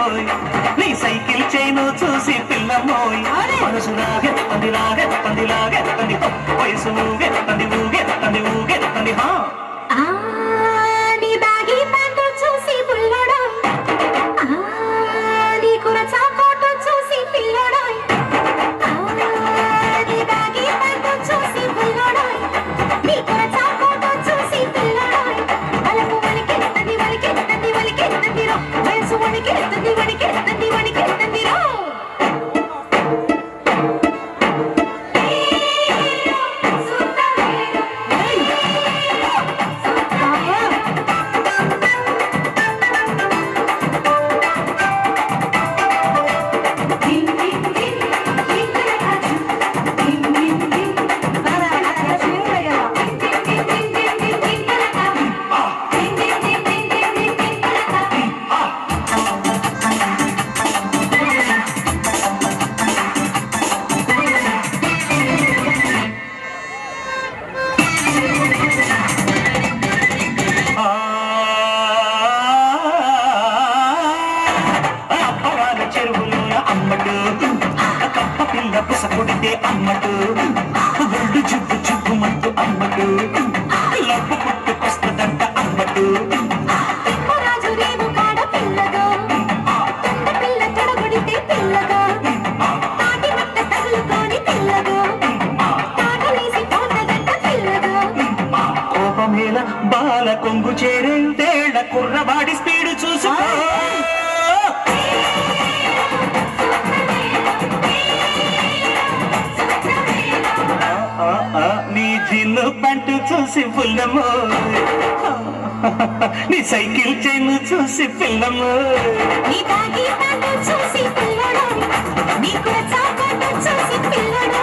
పిల్లమోయ్ నీ cycle chain చూసి పిల్లమోయ్ మనసు లాగెత్తంది లాగెత్తంది లాగెత్తంది హో, వయసు ఊగెత్తంది ఊగెత్తంది ఊగెత్తంది హా ఆ నీ బ్యాగీ ప్యాంటు చూసి పుల్లడా ఆ నీ కురచా కోటు చూసి పిల్లడా ఆ నీ బ్యాగీ ప్యాంటు చూసి పుల్లడా నీ కురచా కోటు చూసి పిల్లడా బలపు వణికెత్తది వణికెత్తది వణికెత్తది రో వయసు వణికెత్తది వణికెత్తది వణికెత్తది రో ఆ అప్పవాల చెరువులోన అమ్మడు కప్ప పిల్ల పుసకుడితే అమ్మడు గుళ్ళు చుగ్గు చుగ్గు మట్టు అమ్మడు లబ్బు పుట్టుకొస్తుందంట అమ్మడు రాజు రేవు కాడ పిల్లగా తొండ పిల్ల తొడగొడితే పిల్లగా తాటి మట్ట తగులుకొని పిల్లగా తాగలేసి పోతదంట పిల్లగా కోపమేల బాల కొంగు చేరేంతేళ్ల కుర్రబాడి స్పీడు చూసుకో ఆ, ఆ, ఆ, నీ జిన్ను పంటు చూసి పుల్లము నీ సైకిల్ చైన్ చూసి పిల్లము నీ బ్యాగీ ప్యాంటు చూసి పిల్లడా నీ కురచా కోటు చూసి పిల్లడా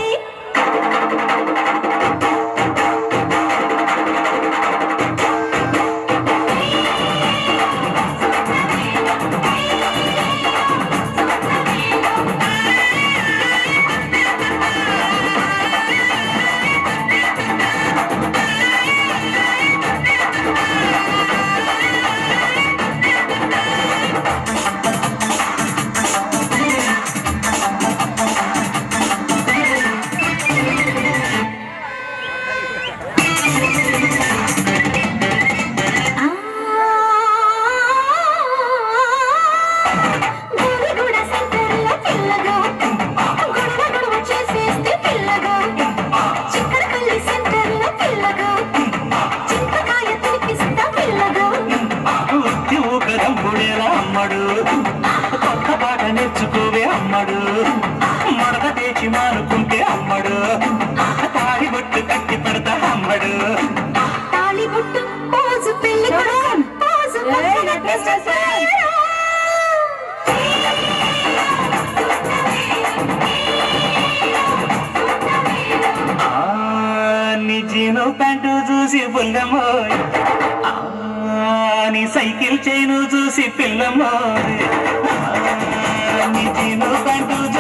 గోవిగూడ సెంటర్లో పిల్లగా గొడవ గొడవ చేసేస్తే పిల్లగా చిక్కడపల్లి సెంటర్లో పిల్లగా చింతకాయ తినిపిస్తా పిల్లగా ఉత్తి ఊకదంపుడేరా అమ్మడు కొత్త పాట నేర్చుకోవే అమ్మడు మడత తెచ్చి మానుకుంటే అమ్మడు తాడి బొట్టు కట్టి పెడతా అమ్మడు తాళి బుట్టు పోజు పెళ్లి కొడుకు పోజు పక్కన చేసేసారా? ఆ, నీ జీను ప్యాంటు చూసి పుల్లమోయ్ ఆ, నీ సైకిల్ చైను చూసి పిల్లమోయ్ ఆ, నీ జీను ప్యాంటు